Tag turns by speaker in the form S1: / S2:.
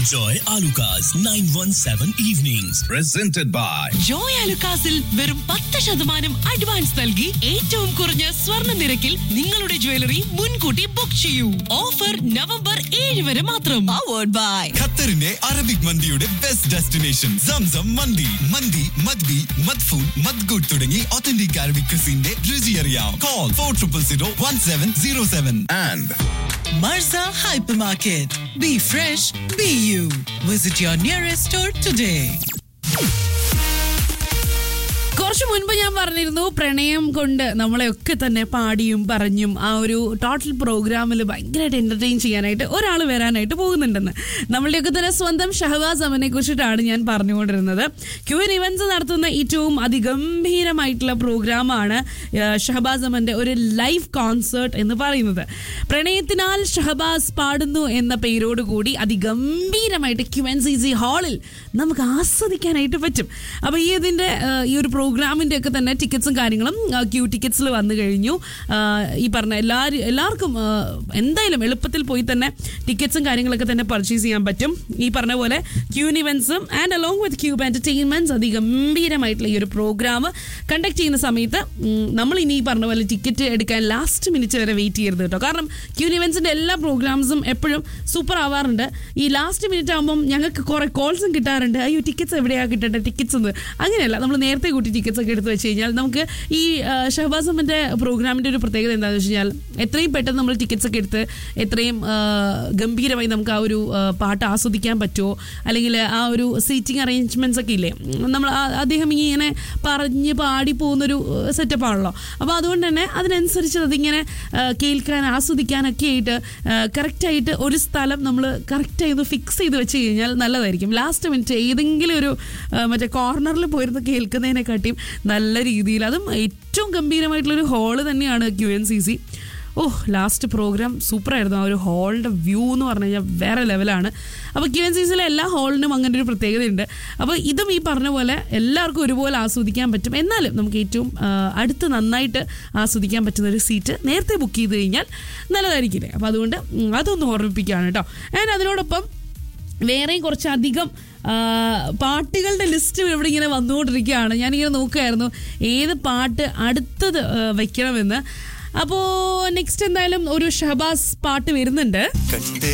S1: Enjoy Alucard's 917 evenings. Presented by
S2: Joy അലുക്കാസിൽ വെറും പത്ത് ശതമാനം അഡ്വാൻസ് നൽകി ഏറ്റവും കുറഞ്ഞ സ്വർണ്ണ നിരക്കിൽ നിങ്ങളുടെ ജ്വല്ലറി മുൻകൂട്ടി ബുക്ക് ചെയ്യൂ ഓഫർ നവംബർ ഏഴ് വരെ മാത്രം പവേർഡ് ബൈ
S3: ഖത്തറിന്റെ അറബിക് മന്തിയുടെ ബെസ്റ്റ് ഡെസ്റ്റിനേഷൻ സംസം മന്തി മന്തി മദ്ബി മദ്ഫൂൺ മദ്ഗുഡ് തുടങ്ങി ഒത്തന്റിക് അറബിക് ക്രിസിന്റെ രുചി അറിയാം call four triple zero one seven zero seven
S1: and
S4: Marza Hypermarket. Be fresh, be you. Visit your nearest store today.
S5: കുറച്ച് മുൻപ് ഞാൻ പറഞ്ഞിരുന്നു പ്രണയം കൊണ്ട് നമ്മളെയൊക്കെ തന്നെ പാടിയും പറഞ്ഞും ആ ഒരു ടോട്ടൽ പ്രോഗ്രാമിൽ ഭയങ്കരമായിട്ട് എന്റർടൈൻ ചെയ്യാനായിട്ട് ഒരാൾ വരാനായിട്ട് പോകുന്നുണ്ടെന്ന് നമ്മളുടെയൊക്കെ തന്നെ സ്വന്തം ഷഹബാസ് അമനെ കുറിച്ചിട്ടാണ് ഞാൻ പറഞ്ഞുകൊണ്ടിരുന്നത് ക്യൂൻ ഇവന്റ്സ് നടത്തുന്ന ഏറ്റവും അതിഗംഭീരമായിട്ടുള്ള പ്രോഗ്രാമാണ് ഷഹബാസ് അമന്റെ ഒരു ലൈവ് കോൺസേർട്ട് എന്ന് പറയുന്നത് പ്രണയത്തിനാൽ ഷഹബാസ് പാടുന്നു എന്ന പേരോടുകൂടി അതിഗംഭീരമായിട്ട് ക്യുവൻ സി സി ഹാളിൽ നമുക്ക് ആസ്വദിക്കാനായിട്ട് പറ്റും അപ്പോൾ ഈ ഇതിൻ്റെ ഈ ഒരു പ്രോഗ്രാമിൻ്റെ ഒക്കെ തന്നെ ടിക്കറ്റ്സും കാര്യങ്ങളും ക്യൂ ടിക്കറ്റ്സിൽ വന്നു കഴിഞ്ഞു ആ, ഈ പറഞ്ഞ എല്ലാവരും എല്ലാവർക്കും ആ, എന്തായാലും എളുപ്പത്തിൽ പോയി തന്നെ ടിക്കറ്റ്സും കാര്യങ്ങളൊക്കെ തന്നെ പർച്ചേസ് ചെയ്യാൻ പറ്റും ഈ പറഞ്ഞ പോലെ ക്യൂൻ ഇവൻസും and along with cube entertainments അതിഗംഭീരമായിട്ടുള്ള ഈ ഒരു പ്രോഗ്രാം കണ്ടക്ട് ചെയ്യുന്ന സമയത്ത് ഉം, നമ്മൾ ഇനി ഈ പറഞ്ഞ പോലെ ടിക്കറ്റ് എടുക്കാൻ ലാസ്റ്റ് മിനിറ്റ് വരെ വെയിറ്റ് ചെയ്യരുത് കേട്ടോ കാരണം ക്യൂൻ ഇവൻസിൻ്റെ എല്ലാ പ്രോഗ്രാംസും എപ്പോഴും സൂപ്പർ ആവാറുണ്ട് ഈ ലാസ്റ്റ് മിനിറ്റ് ആകുമ്പം ഞങ്ങൾക്ക് കുറേ കോൾസും കിട്ടാറുണ്ട് അയ്യോ ടിക്കറ്റ്സ് എവിടെയാണ് കിട്ടേണ്ടത് ടിക്കറ്റ്സ് ഒന്ന് അങ്ങനെയല്ല നമ്മൾ നേരത്തെ കൂട്ടി ടിക്കറ്റ്സ് ഒക്കെ എടുത്ത് വെച്ച് കഴിഞ്ഞാൽ നമുക്ക് ഈ ഷഹബാസ് അമ്മൻ്റെ പ്രോഗ്രാമിൻ്റെ ഒരു പ്രത്യേകത എന്താണെന്ന് വെച്ച് കഴിഞ്ഞാൽ എത്രയും പെട്ടെന്ന് നമ്മൾ ടിക്കറ്റ്സ് ഒക്കെ എടുത്ത് എത്രയും ആ, ഗംഭീരമായി നമുക്ക് ആ ഒരു ആ, പാട്ട് ആസ്വദിക്കാൻ പറ്റുമോ അല്ലെങ്കിൽ ആ ഒരു സീറ്റിംഗ് അറേഞ്ച്മെൻറ്റ്സ് ഒക്കെ ഇല്ലേ നമ്മൾ ആ- അദ്ദേഹം ഇങ്ങനെ പറഞ്ഞ് പാടി പോകുന്നൊരു സെറ്റപ്പ് ആണല്ലോ അപ്പോൾ അതുകൊണ്ട് തന്നെ അതിനനുസരിച്ച് അതിങ്ങനെ ആ, കേൾക്കാൻ ആസ്വദിക്കാനൊക്കെ ആയിട്ട് കറക്റ്റായിട്ട് ഒരു സ്ഥലം നമ്മൾ കറക്റ്റായി ഒന്ന് ഫിക്സ് ചെയ്ത് വെച്ച് കഴിഞ്ഞാൽ നല്ലതായിരിക്കും ലാസ്റ്റ് മിനിറ്റ് ഏതെങ്കിലും ഒരു ആ, മറ്റേ കോർണറിൽ പോയിരുന്ന് കേൾക്കുന്നതിനെക്കാട്ടിയും നല്ല രീതിയിൽ അതും ഏറ്റവും ഗംഭീരമായിട്ടുള്ളൊരു ഹാള് തന്നെയാണ് ക്യു എൻ സി സി ഓ ലാസ്റ്റ് പ്രോഗ്രാം സൂപ്പറായിരുന്നു ആ ഒരു ഹാളിൻ്റെ വ്യൂ എന്ന് പറഞ്ഞു കഴിഞ്ഞാൽ വേറെ ലെവലാണ് അപ്പോൾ ക്യു എൻ സി സിയിലെ എല്ലാ ഹാളിനും അങ്ങനെ ഒരു പ്രത്യേകതയുണ്ട് അപ്പോൾ ഇതും ഈ പറഞ്ഞ പോലെ എല്ലാവർക്കും ഒരുപോലെ ആസ്വദിക്കാൻ പറ്റും എന്നാലും നമുക്ക് ഏറ്റവും ആ, അടുത്ത് നന്നായിട്ട് ആസ്വദിക്കാൻ പറ്റുന്ന ഒരു സീറ്റ് നേരത്തെ ബുക്ക് ചെയ്ത് കഴിഞ്ഞാൽ നല്ലതായിരിക്കില്ലേ അപ്പോൾ അതുകൊണ്ട് ഉം, അതൊന്ന് ഓർമ്മിപ്പിക്കുകയാണ് കേട്ടോ ഞാൻ അതിനോടൊപ്പം വേറെയും കുറച്ചധികം ആ, പാട്ടുകളുടെ ലിസ്റ്റ് ഇവിടെ ഇങ്ങനെ വന്നുകൊണ്ടിരിക്കുകയാണ് ഞാനിങ്ങനെ നോക്കുകയായിരുന്നു ഏത് പാട്ട് അടുത്തത് ആ, വെക്കണമെന്ന് അപ്പോൾ നെക്സ്റ്റ് എന്തായാലും ഒരു ഷഹബാസ് പാട്ട് വരുന്നുണ്ട്
S3: കണ്ടേ